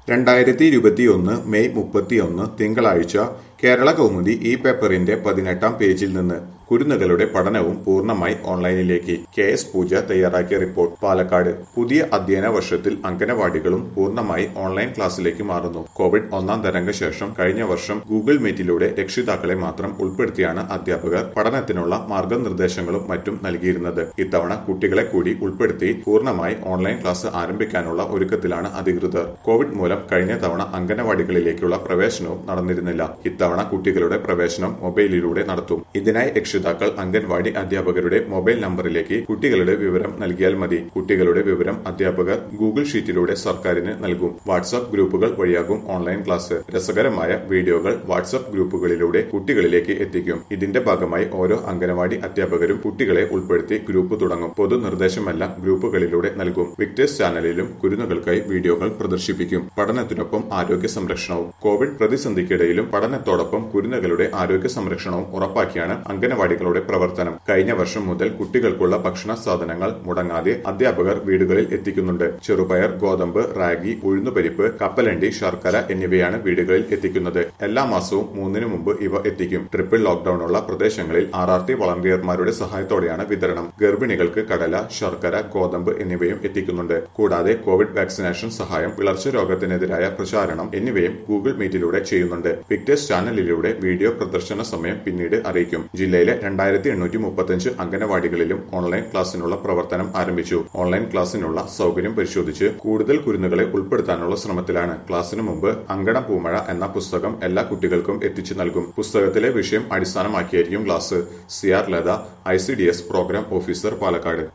രണ്ടായിരത്തി ഇരുപത്തിയൊന്ന് മെയ് മുപ്പത്തിയൊന്ന് തിങ്കളാഴ്ച കേരള കൗമുദി ഈ പേപ്പറിന്റെ പതിനെട്ടാം പേജിൽ നിന്ന് കുരുന്നുകളുടെ പഠനവും പൂർണ്ണമായി ഓൺലൈനിലേക്ക് കെ എസ് പൂജ തയ്യാറാക്കിയ റിപ്പോർട്ട് പാലക്കാട് പുതിയ അധ്യയന വർഷത്തിൽ അംഗനവാടികളും പൂർണ്ണമായി ഓൺലൈൻ ക്ലാസ്സിലേക്ക് മാറുന്നു കോവിഡ് ഒന്നാം തരംഗ ശേഷം കഴിഞ്ഞ വർഷം ഗൂഗിൾ മീറ്റിലൂടെ രക്ഷിതാക്കളെ മാത്രം ഉൾപ്പെടുത്തിയാണ് അധ്യാപകർ പഠനത്തിനുള്ള മാർഗനിർദ്ദേശങ്ങളും മറ്റും നൽകിയിരുന്നത് ഇത്തവണ കുട്ടികളെ കൂടി ഉൾപ്പെടുത്തി പൂർണ്ണമായി ഓൺലൈൻ ക്ലാസ് ആരംഭിക്കാനുള്ള ഒരുക്കത്തിലാണ് അധികൃതർ കോവിഡ് മൂലം കഴിഞ്ഞ തവണ അംഗനവാടികളിലേക്കുള്ള പ്രവേശനവും നടന്നിരുന്നില്ല ഇത്തവണ കുട്ടികളുടെ പ്രവേശനം മൊബൈലിലൂടെ നടത്തും ഇതിനായി രക്ഷിതാക്കൾ അംഗൻവാടി അധ്യാപകരുടെ മൊബൈൽ നമ്പറിലേക്ക് കുട്ടികളുടെ വിവരം നൽകിയാൽ മതി കുട്ടികളുടെ വിവരം അധ്യാപകർ ഗൂഗിൾ ഷീറ്റിലൂടെ സർക്കാരിന് നൽകും വാട്സ്ആപ്പ് ഗ്രൂപ്പുകൾ വഴിയാകും ഓൺലൈൻ ക്ലാസ് രസകരമായ വീഡിയോകൾ വാട്സ്ആപ്പ് ഗ്രൂപ്പുകളിലൂടെ കുട്ടികളിലേക്ക് എത്തിക്കും ഇതിന്റെ ഭാഗമായി ഓരോ അംഗനവാടി അധ്യാപകരും കുട്ടികളെ ഉൾപ്പെടുത്തി ഗ്രൂപ്പ് തുടങ്ങും പൊതു നിർദ്ദേശമെല്ലാം ഗ്രൂപ്പുകളിലൂടെ നൽകും വിക്ടേഴ്സ് ചാനലിലും കുരുന്നുകൾക്കായി വീഡിയോകൾ പ്രദർശിപ്പിക്കും പഠനത്തിനൊപ്പം ആരോഗ്യ സംരക്ഷണവും കോവിഡ് പ്രതിസന്ധിക്കിടയിലും പഠനത്തോടൊപ്പം കുരുന്നുകളുടെ ആരോഗ്യ സംരക്ഷണവും ഉറപ്പാക്കിയാണ് അംഗനവാടികളുടെ പ്രവർത്തനം കഴിഞ്ഞ വർഷം മുതൽ കുട്ടികൾക്കുള്ള ഭക്ഷണ സാധനങ്ങൾ മുടങ്ങാതെ അധ്യാപകർ വീടുകളിൽ എത്തിക്കുന്നുണ്ട് ചെറുപയർ ഗോതമ്പ് റാഗി ഉഴുന്നുപരിപ്പ് കപ്പലണ്ടി ശർക്കര എന്നിവയാണ് വീടുകളിൽ എത്തിക്കുന്നത് എല്ലാ മാസവും മൂന്നിനു മുമ്പ് ഇവ എത്തിക്കും ട്രിപ്പിൾ ലോക്ഡൌൺ ഉള്ള പ്രദേശങ്ങളിൽ ആർ ആർ ടി വളണ്ടിയർമാരുടെ സഹായത്തോടെയാണ് വിതരണം ഗർഭിണികൾക്ക് കടല ശർക്കര ഗോതമ്പ് എന്നിവയും എത്തിക്കുന്നുണ്ട് കൂടാതെ കോവിഡ് വാക്സിനേഷൻ സഹായം വിളർച്ച രോഗത്തിനെതിരായ പ്രചാരണം എന്നിവയും ഗൂഗിൾ മീറ്റിലൂടെ ചെയ്യുന്നുണ്ട് പിക്ടേഴ്സ് ചാനലിലൂടെ വീഡിയോ പ്രദർശന സമയം പിന്നീട് അറിയിക്കും ജില്ലയിലെ രണ്ടായിരത്തി എണ്ണൂറ്റി മുപ്പത്തഞ്ച് അംഗനവാടികളിലും ഓൺലൈൻ ക്ലാസ്സിനുള്ള പ്രവർത്തനം ആരംഭിച്ചു ഓൺലൈൻ ക്ലാസ്സിനുള്ള സൗകര്യം പരിശോധിച്ച് കൂടുതൽ കുരുന്നുകളെ ഉൾപ്പെടുത്താനുള്ള ശ്രമത്തിലാണ് ക്ലാസ്സിന് മുമ്പ് അങ്കണ പൂമഴ എന്ന പുസ്തകം എല്ലാ കുട്ടികൾക്കും എത്തിച്ചു നൽകും പുസ്തകത്തിലെ വിഷയം അടിസ്ഥാനമാക്കിയായിരിക്കും class C R Latha I C D S programme officer Palakkad